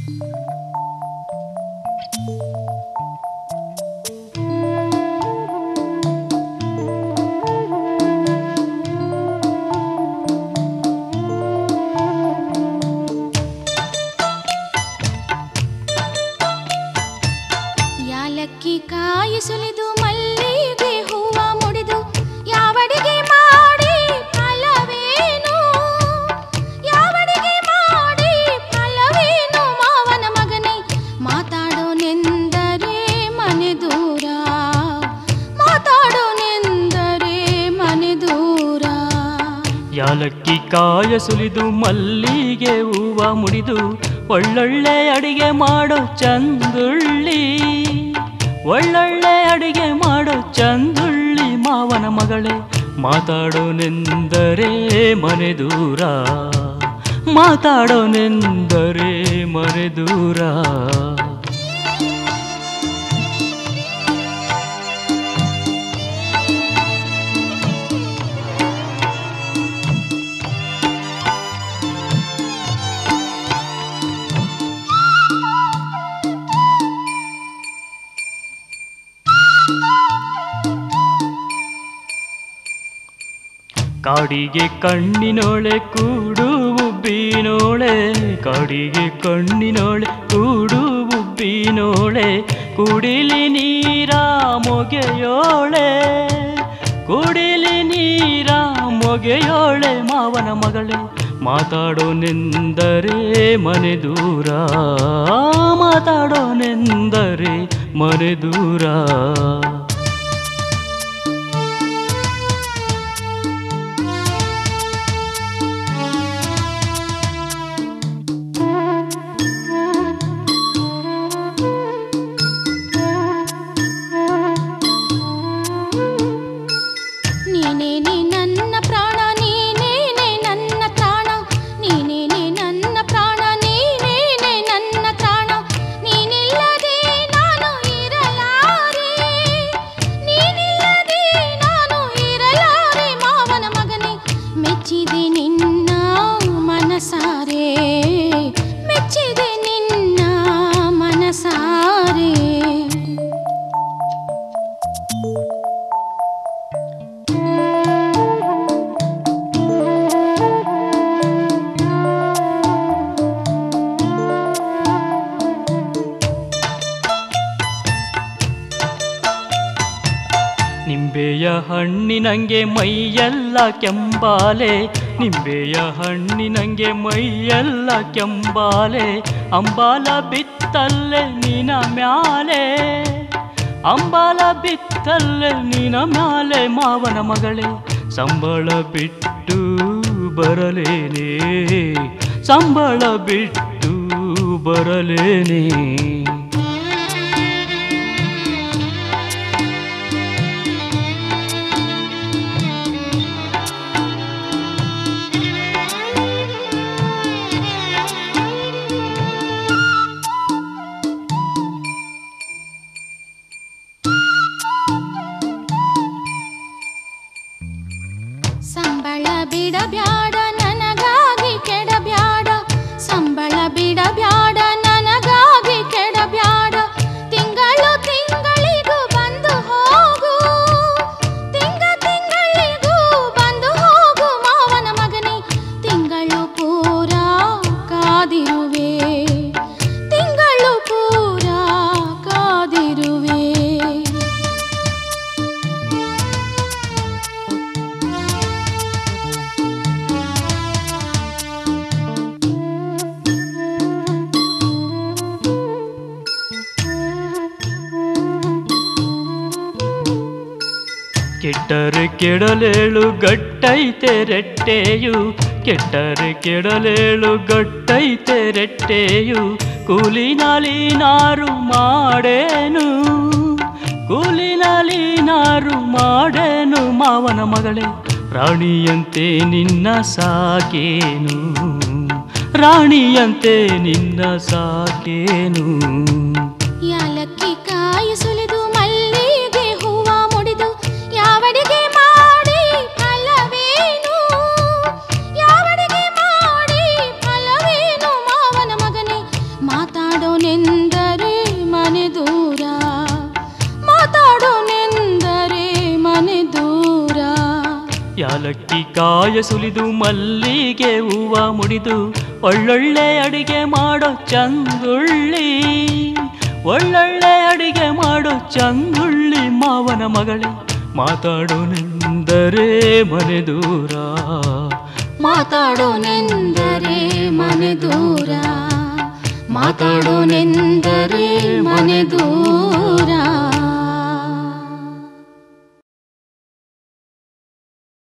ಯಾಲಕ್ಕಿ ಕಾಯಿ ಸುಲಿದು ಮಲ್ಲಿಗೆ ಹೂವ ಮುಡಿದು ಯಾವಡಿಗೆ ಮಾಡಿ ಫಲವೇನು ಯಾವಡಿಗೆ ಮಾಡಿ ಫಲವೇನು ಮಾವನ ಮಗನೇ ಮಾತಾಡೋನೆಂದರೆ ಮನೆ ದೂರ ಮಾತಾಡೋನೆಂದರೆ ಮನೆ ದೂರ ಯಾಲಕ್ಕಿ ಕಾಯ ಸುಲಿದು ಮಲ್ಲಿಗೆ ಹೂವ ಮುಡಿದು ಒಳ್ಳೊಳ್ಳೆ ಅಡಿಗೆ ಮಾಡೋ ಚಂದುಳ್ಳಿ ಒಳ್ಳೊಳ್ಳೆ ಅಡಿಗೆ ಮಾಡೋ ಚಂದುಳ್ಳಿ ಮಾವನ ಮಗಳೇ ಮಾತಾಡೋನೆಂದರೆ ಮನೆ ದೂರ ಮಾತಾಡೋನೆಂದರೆ ಮನೆ ದೂರ ಕಾಡಿಗೆ ಕಣ್ಣಿನೊಳೆ ಕೂಡು ಉಬ್ಬಿನೋಳೆ ಕಾಡಿಗೆ ಕಣ್ಣಿನೊಳೆ ಕೂಡು ಉಬ್ಬಿನೋಳೆ ಕುಡಿಲಿ ನೀರ ಮೊಗೆಯೋಳೆ ಕುಡಿಲಿ ನೀರ ಮೊಗೆಯೋಳೆ ಮಾವನ ಮಗಳೇ ಮಾತಾಡೋನೆಂದರೆ ಮನೆ ದೂರ ಮಾತಾಡೋನೆಂದರೆ ಮನೆ ದೂರ ನೀನೇನೆ ನನ್ನ ಪ್ರಾಣ ನೀನೇನೆ ನನ್ನ ತ್ರಾಣ ನೀನೇನೆ ನನ್ನ ಪ್ರಾಣ ನೀನೇನೆ ನನ್ನ ತ್ರಾಣ ನೀನಿಲ್ಲದೆ ನಾನು ಇರಲಾರೆ ನೀನಿಲ್ಲದೆ ನಾನು ಇರಲಾರೆ ಮಾವನ ಮಗನೇ ಮೆಚ್ಚಿದೆ ನಿನ್ನ ಮನಸಾರೆ ಮೆಚ್ಚಿದೆ ನಿನ್ನ ಮನಸಾರೆ ನಿಂಬೆಯ ಹಣ್ಣಿನಂಗೆ ಮೈಯೆಲ್ಲ ಕೆಂಬಾಲೆ ನಿಂಬೆಯ ಹಣ್ಣಿನಂಗೆ ಮೈಯೆಲ್ಲ ಕೆಂಬಾಲೆ ಅಂಬಾಲ ಬಿತ್ತಲ್ಲೆ ನಿನ ಮ್ಯಾಲೆ ಅಂಬಾಲ ಬಿತ್ತಲ್ಲೆ ನಿನ ಮ್ಯಾಲೆ ಮಾವನ ಮಗಳೇ ಸಂಬಳ ಬಿಟ್ಟು ಬರಲೇನೆ ಸಂಬಳ ಬಿಟ್ಟು ಬರಲೇನೆ ಸಂಬಳ ಬಿಡಬ್ಯಾಡ ನನಗಾಗಿ ಕೆಡಬ್ಯಾಡ ಸಂಬಳ ಬಿಡಬ್ಯಾಡ ನನಗಾಗಿ ಕೆಡಬ್ಯಾಡ ತಿಂಗಳು ತಿಂಗಳಿಗೂ ಬಂದು ಹೋಗು ತಿಂಗ ತಿಂಗಳಿಗೂ ಬಂದು ಹೋಗು ಮಾವನ ಮಗನೇ ತಿಂಗಳು ಪೂರ ಕಾದಿರುವೆ ತಿಂಗಳು ಪೂರ ಕಾದಿರುವೆ ಕೆಟ್ಟರೆ ಕೆಡಲೇಳು ಗಟ್ಟೈತೆ ರೆಟ್ಟೆಯು ಕೆಟ್ಟರೆ ಕೆಡಲೇಳು ಗಟ್ಟೈತೆ ರೆಟ್ಟೆಯು ಕೂಲಿನಲ್ಲಿ ನಾರು ಮಾಡೇನು ಕೂಲಿನಲ್ಲಿ ನಾರು ಮಾಡೇನು ಮಾವನ ಮಗಳೇ ರಾಣಿಯಂತೆ ನಿನ್ನ ಸಾಕೇನು ರಾಣಿಯಂತೆ ನಿನ್ನ ಸಾಕೇನು ಯಾಲಕ್ಕಿ ಕಾಯಿ ಸುಲಿದು ಮಲ್ಲಿಗೆ ಹೂವ ಮುಡಿದು ಯಾವಡಿಗೆ ಮಾಡಿ ಫಲವೇನು ಯಾವಡಿಗೆ ಮಾಡಿ ಫಲವೇನು ಮಾವನ ಮಗನೇ ಮಾತಾ ಯಾಲಕ್ಕಿ ಕಾಯ ಸುಲಿದು ಮಲ್ಲಿಗೆ ಹೂವ ಮುಡಿದು ಒಳ್ಳೊಳ್ಳೆ ಅಡಿಗೆ ಮಾಡೋ ಚಂದುಳ್ಳಿ ಒಳ್ಳೊಳ್ಳೆ ಅಡಿಗೆ ಮಾಡೋ ಚಂದುಳ್ಳಿ ಮಾವನ ಮಗಳೇ ಮಾತಾಡೋನೆಂದರೆ ಮನೆ ದೂರ ಮಾತಾಡೋನೆಂದರೆ ಮನೆ ದೂರ ಮಾತಾಡೋನೆಂದರೆ ಮನೆ ದೂರ